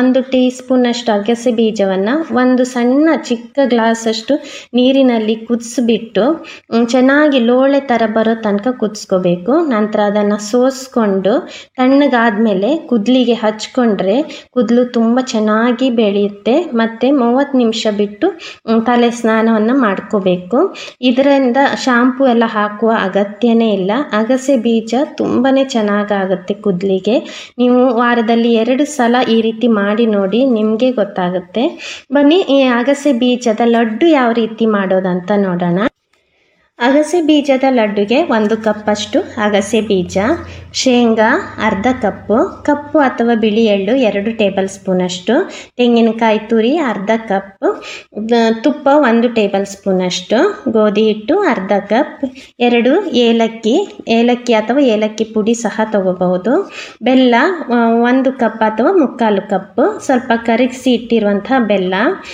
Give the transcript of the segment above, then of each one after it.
ಒಂದು ಟೀ ಸ್ಪೂನಷ್ಟು ಅಗಸೆ ಬೀಜವನ್ನು ಒಂದು ಸಣ್ಣ ಚಿಕ್ಕ ಗ್ಲಾಸಷ್ಟು ನೀರಿನಲ್ಲಿ ಕುದಿಸ್ಬಿಟ್ಟು ಮ್, ಚೆನ್ನಾಗಿ ಲೋಳೆ ಥರ ಬರೋ ತನಕ ಕುದಿಸ್ಕೋಬೇಕು ನಂತರ ಅದನ್ನು ಸೋಸ್ಕೊಂಡು ತಣ್ಣಗಾದ್ಮೇಲೆ ಕುದ್ಲಿಗೆ ಹಚ್ಕೊಂಡ್ರೆ ಕೂದಲು ತುಂಬ ಚೆನ್ನಾಗಿ ಬೆಳೆಯುತ್ತೆ ಮತ್ತು ಮೂವತ್ತು ನಿಮಿಷ ಬಿಟ್ಟು ಮ್, ತಲೆ ಸ್ನಾನವನ್ನು ಮಾಡ್ಕೋಬೇಕು ಇದರಿಂದ ಶಾಂಪು ಎಲ್ಲ ಹಾಕುವ ಅಗತ್ಯನೇ ಇಲ್ಲ ಅಗಸೆ ಬೀಜ ತುಂಬಾ ಚೆನ್ನಾಗಾಗುತ್ತೆ ಕೂದಲಿಗೆ ನೀವು ವಾರದಲ್ಲಿ ಎರಡು ಸಲ ಈ ರೀತಿ ಮಾಡಿ ನೋಡಿ ನಿಮಗೆ ಗೊತ್ತಾಗುತ್ತೆ ಬನ್ನಿ ಈ ಅಗಸೆ ಬೀಜದ ಲಡ್ಡು ಯಾವ ರೀತಿ ಮಾಡೋದಂತ ನೋಡೋಣ ಅಗಸೆ ಬೀಜದ ಲಡ್ಡುಗೆ ಒಂದು ಕಪ್ಪಷ್ಟು ಅಗಸೆ ಬೀಜ ಶೇಂಗಾ ಅರ್ಧ ಕಪ್ಪು ಕಪ್ಪು ಅಥವಾ ಬಿಳಿ ಎಳ್ಳು ಎರಡು ಟೇಬಲ್ ಸ್ಪೂನಷ್ಟು ತೆಂಗಿನಕಾಯಿ ತುರಿ ಅರ್ಧ ಕಪ್ ದ- ತುಪ್ಪ ಒಂದು ಟೇಬಲ್ ಸ್ಪೂನಷ್ಟು ಗೋಧಿ ಹಿಟ್ಟು ಅರ್ಧ ಕಪ್ ಎರಡು ಏಲಕ್ಕಿ ಏಲಕ್ಕಿ ಅಥವಾ ಏಲಕ್ಕಿ ಪುಡಿ ಸಹ ತಗೋಬಹುದು ಬೆಲ್ಲ ಆ, ಒಂದು ಕಪ್ ಅಥವಾ ಮುಕ್ಕಾಲು ಕಪ್ಪು ಸ್ವಲ್ಪ ಕರಗಿಸಿ ಇಟ್ಟಿರುವಂತಹ ಬೆಲ್ಲ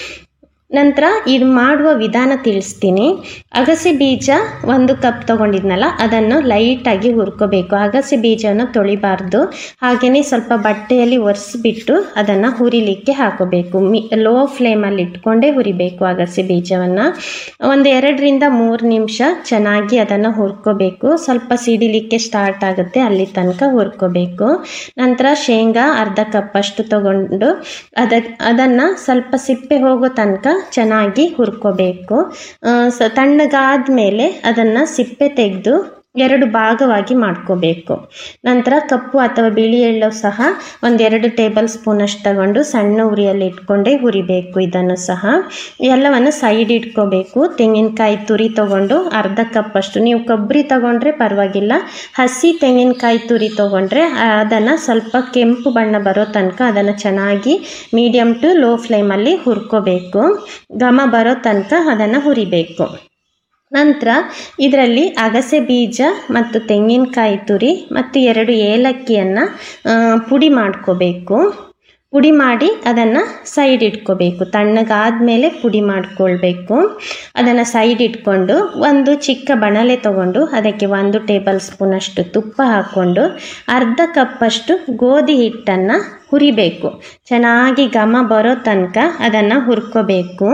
ನಂತರ ಇದು ಮಾಡುವ ವಿಧಾನ ತಿಳಿಸ್ತೀನಿ ಅಗಸೆ ಬೀಜ ಒಂದು ಕಪ್ ತೊಗೊಂಡಿದ್ನಲ್ಲ ಅದನ್ನು ಲೈಟಾಗಿ ಹುರ್ಕೋಬೇಕು ಅಗಸೆ ಬೀಜವನ್ನು ತೊಳಿಬಾರ್ದು ಹಾಗೆಯೇ ಸ್ವಲ್ಪ ಬಟ್ಟೆಯಲ್ಲಿ ಒರೆಸ್ಬಿಟ್ಟು ಅದನ್ನು ಹುರಿಲಿಕ್ಕೆ ಹಾಕೋಬೇಕು ಮಿ ಲೋ ಫ್ಲೇಮಲ್ಲಿ ಇಟ್ಕೊಂಡೇ ಹುರಿಬೇಕು ಅಗಸೆ ಬೀಜವನ್ನು ಒಂದು ಎರಡರಿಂದ ಮೂರು ನಿಮಿಷ ಚೆನ್ನಾಗಿ ಅದನ್ನು ಹುರ್ಕೋಬೇಕು ಸ್ವಲ್ಪ ಸಿಡಿಲಿಕ್ಕೆ ಸ್ಟಾರ್ಟ್ ಆಗುತ್ತೆ ಅಲ್ಲಿ ತನಕ ಹುರ್ಕೋಬೇಕು ನಂತರ ಶೇಂಗಾ ಅರ್ಧ ಕಪ್ಪಷ್ಟು ತಗೊಂಡು ಅದ ಅದನ್ನು ಸ್ವಲ್ಪ ಸಿಪ್ಪೆ ಹೋಗೋ ತನಕ ಚೆನ್ನಾಗಿ ಹುರ್ಕೋಬೇಕು ಆ, ಸ ತಣ್ಣಗಾದ್ಮೇಲೆ ಅದನ್ನು ಸಿಪ್ಪೆ ತೆಗೆದು ಎರಡು ಭಾಗವಾಗಿ ಮಾಡ್ಕೋಬೇಕು ನಂತರ ಕಪ್ಪು ಅಥವಾ ಬಿಳಿ ಎಳ್ಳು ಸಹ ಒಂದೆರಡು ಟೇಬಲ್ ಸ್ಪೂನಷ್ಟು ತಗೊಂಡು ಸಣ್ಣ ಉರಿಯಲ್ಲಿ ಇಟ್ಕೊಂಡೇ ಹುರಿಬೇಕು ಇದನ್ನು ಸಹ ಎಲ್ಲವನ್ನು ಸೈಡ್ ಇಟ್ಕೋಬೇಕು ತೆಂಗಿನಕಾಯಿ ತುರಿ ತಗೊಂಡು ಅರ್ಧ ಕಪ್ಪಷ್ಟು ನೀವು ಕೊಬ್ಬರಿ ತಗೊಂಡ್ರೆ ಪರವಾಗಿಲ್ಲ ಹಸಿ ತೆಂಗಿನಕಾಯಿ ತುರಿ ತಗೊಂಡ್ರೆ ಅದನ್ನು ಸ್ವಲ್ಪ ಕೆಂಪು ಬಣ್ಣ ಬರೋ ತನಕ ಅದನ್ನು ಚೆನ್ನಾಗಿ ಮೀಡಿಯಮ್ ಟು ಲೋ ಫ್ಲೇಮಲ್ಲಿ ಹುರ್ಕೋಬೇಕು ಘಮ ಬರೋ ತನಕ ಅದನ್ನು ಹುರಿಬೇಕು ನಂತರ ಇದರಲ್ಲಿ ಅಗಸೆ ಬೀಜ ಮತ್ತು ತೆಂಗಿನಕಾಯಿ ತುರಿ ಮತ್ತು ಎರಡು ಏಲಕ್ಕಿಯನ್ನು ಪುಡಿ ಮಾಡ್ಕೋಬೇಕು ಪುಡಿ ಮಾಡಿ ಅದನ್ನು ಸೈಡ್ ಇಟ್ಕೋಬೇಕು ತಣ್ಣಗಾದ್ಮೇಲೆ ಪುಡಿ ಮಾಡ್ಕೊಳ್ಬೇಕು ಅದನ್ನು ಸೈಡ್ ಇಟ್ಕೊಂಡು ಒಂದು ಚಿಕ್ಕ ಬಣಲೆ ತಗೊಂಡು ಅದಕ್ಕೆ ಒಂದು ಟೇಬಲ್ ಸ್ಪೂನಷ್ಟು ತುಪ್ಪ ಹಾಕ್ಕೊಂಡು ಅರ್ಧ ಕಪ್ಪಷ್ಟು ಗೋಧಿ ಹಿಟ್ಟನ್ನು ಹುರಿಬೇಕು ಚೆನ್ನಾಗಿ ಘಮ ಬರೋ ತನಕ ಅದನ್ನು ಹುರ್ಕೋಬೇಕು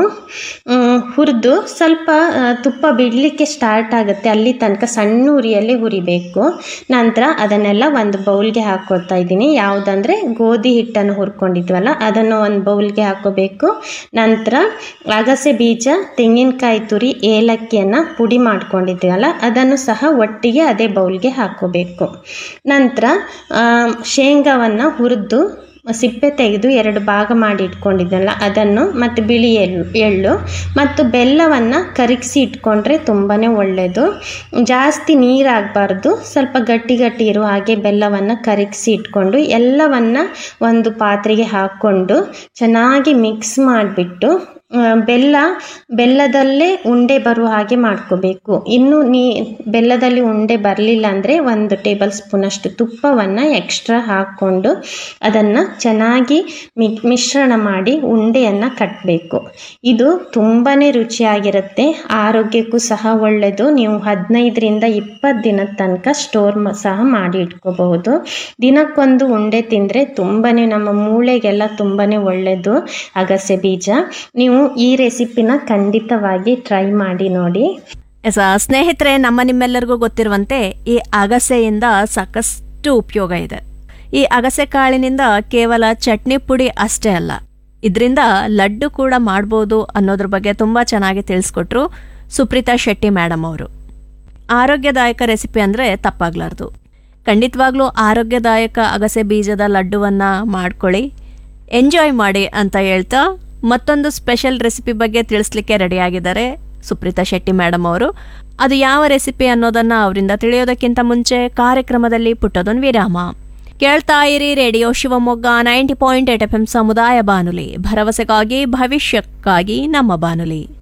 ಹುರಿದು ಸ್ವಲ್ಪ ಆ, ತುಪ್ಪ ಬಿಡಲಿಕ್ಕೆ ಸ್ಟಾರ್ಟ್ ಆಗುತ್ತೆ ಅಲ್ಲಿ ತನಕ ಸಣ್ಣ ಉರಿಯಲ್ಲಿ ಹುರಿಬೇಕು ನಂತರ ಅದನ್ನೆಲ್ಲ ಒಂದು ಬೌಲ್ಗೆ ಹಾಕ್ಕೊಳ್ತಾ ಇದ್ದೀನಿ ಯಾವುದಂದರೆ ಗೋಧಿ ಹಿಟ್ಟನ್ನು ಹುರ್ಕೊಂಡಿದ್ವಲ್ಲ ಅದನ್ನು ಒಂದು ಬೌಲ್ಗೆ ಹಾಕೋಬೇಕು ನಂತರ ಅಗಸೆ ಬೀಜ ತೆಂಗಿನಕಾಯಿ ತುರಿ ಏಲಕ್ಕಿಯನ್ನು ಪುಡಿ ಮಾಡ್ಕೊಂಡಿದ್ದೀವಲ್ಲ ಅದನ್ನು ಸಹ ಒಟ್ಟಿಗೆ ಅದೇ ಬೌಲ್ಗೆ ಹಾಕೋಬೇಕು ನಂತರ ಆ, ಶೇಂಗಾವನ್ನು ಹುರಿದು ಸಿಪ್ಪೆ ತೆಗೆದು ಎರಡು ಭಾಗ ಮಾಡಿ ಇಟ್ಕೊಂಡಿದ್ದಲ್ಲ ಅದನ್ನು ಮತ್ತು ಬಿಳಿ ಎಳ್ಳು ಎಳ್ಳು ಮತ್ತು ಬೆಲ್ಲವನ್ನು ಕರಗಿಸಿ ಇಟ್ಕೊಂಡ್ರೆ ತುಂಬಾ ಒಳ್ಳೆಯದು ಜಾಸ್ತಿ ನೀರಾಗಬಾರ್ದು ಸ್ವಲ್ಪ ಗಟ್ಟಿ ಗಟ್ಟಿ ಇರೋ ಹಾಗೆ ಬೆಲ್ಲವನ್ನು ಕರಗಿಸಿ ಇಟ್ಕೊಂಡು ಎಲ್ಲವನ್ನು ಒಂದು ಪಾತ್ರೆಗೆ ಹಾಕ್ಕೊಂಡು ಚೆನ್ನಾಗಿ ಮಿಕ್ಸ್ ಮಾಡಿಬಿಟ್ಟು ಬೆಲ್ಲ ಬೆಲ್ಲದಲ್ಲೇ ಉಂಡೆ ಬರುವ ಹಾಗೆ ಮಾಡ್ಕೋಬೇಕು ಇನ್ನು ನೀ ಬೆಲ್ಲದಲ್ಲಿ ಉಂಡೆ ಬರಲಿಲ್ಲ ಅಂದರೆ ಒಂದು ಟೇಬಲ್ ಸ್ಪೂನಷ್ಟು ತುಪ್ಪವನ್ನು ಎಕ್ಸ್ಟ್ರಾ ಹಾಕ್ಕೊಂಡು ಅದನ್ನು ಚೆನ್ನಾಗಿ ಮಿ ಮಿಶ್ರಣ ಮಾಡಿ ಉಂಡೆಯನ್ನು ಕಟ್ಟಬೇಕು ಇದು ತುಂಬಾ ರುಚಿಯಾಗಿರುತ್ತೆ ಆರೋಗ್ಯಕ್ಕೂ ಸಹ ಒಳ್ಳೆಯದು ನೀವು ಹದಿನೈದರಿಂದ ಇಪ್ಪತ್ತು ದಿನದ ತನಕ ಸ್ಟೋರ್ ಮ ಸಹ ಮಾಡಿ ಇಟ್ಕೋಬಹುದು ದಿನಕ್ಕೊಂದು ಉಂಡೆ ತಿಂದರೆ ತುಂಬಾ ನಮ್ಮ ಮೂಳೆಗೆಲ್ಲ ತುಂಬಾ ಒಳ್ಳೆಯದು ಅಗಸೆ ಬೀಜ ನೀವು ಈ ರೆಸಿಪಿನ ಖಂಡಿತವಾಗಿ ಟ್ರೈ ಮಾಡಿ ನೋಡಿ ಎಸ ಸ್ನೇಹಿತರೆ ನಮ್ಮ ನಿಮ್ಮೆಲ್ಲರಿಗೂ ಗೊತ್ತಿರುವಂತೆ ಈ ಅಗಸೆಯಿಂದ ಸಾಕಷ್ಟು ಉಪಯೋಗ ಇದೆ ಈ ಅಗಸೆ ಕಾಳಿನಿಂದ ಕೇವಲ ಚಟ್ನಿ ಪುಡಿ ಅಷ್ಟೇ ಅಲ್ಲ ಇದರಿಂದ ಲಡ್ಡು ಕೂಡ ಮಾಡ್ಬೋದು ಅನ್ನೋದ್ರ ಬಗ್ಗೆ ತುಂಬ ಚೆನ್ನಾಗಿ ತಿಳಿಸ್ಕೊಟ್ರು ಸುಪ್ರೀತಾ ಶೆಟ್ಟಿ ಮೇಡಮ್ ಅವರು ಆರೋಗ್ಯದಾಯಕ ರೆಸಿಪಿ ಅಂದರೆ ತಪ್ಪಾಗ್ಲಾರ್ದು ಖಂಡಿತವಾಗ್ಲೂ ಆರೋಗ್ಯದಾಯಕ ಅಗಸೆ ಬೀಜದ ಲಡ್ಡುವನ್ನ ಮಾಡ್ಕೊಳ್ಳಿ ಎಂಜಾಯ್ ಮಾಡಿ ಅಂತ ಹೇಳ್ತಾ ಮತ್ತೊಂದು ಸ್ಪೆಷಲ್ ರೆಸಿಪಿ ಬಗ್ಗೆ ತಿಳಿಸ್ಲಿಕ್ಕೆ ರೆಡಿಯಾಗಿದ್ದಾರೆ ಸುಪ್ರೀತಾ ಶೆಟ್ಟಿ ಮೇಡಮ್ ಅವರು ಅದು ಯಾವ ರೆಸಿಪಿ ಅನ್ನೋದನ್ನ ಅವರಿಂದ ತಿಳಿಯೋದಕ್ಕಿಂತ ಮುಂಚೆ ಕಾರ್ಯಕ್ರಮದಲ್ಲಿ ಪುಟ್ಟದೊಂದು ವಿರಾಮ ಕೇಳ್ತಾ ಇರಿ radio Shivamogga ninety point eight F M ಸಮುದಾಯ ಬಾನುಲಿ ಭರವಸೆಗಾಗಿ ಭವಿಷ್ಯಕ್ಕಾಗಿ ನಮ್ಮ ಬಾನುಲಿ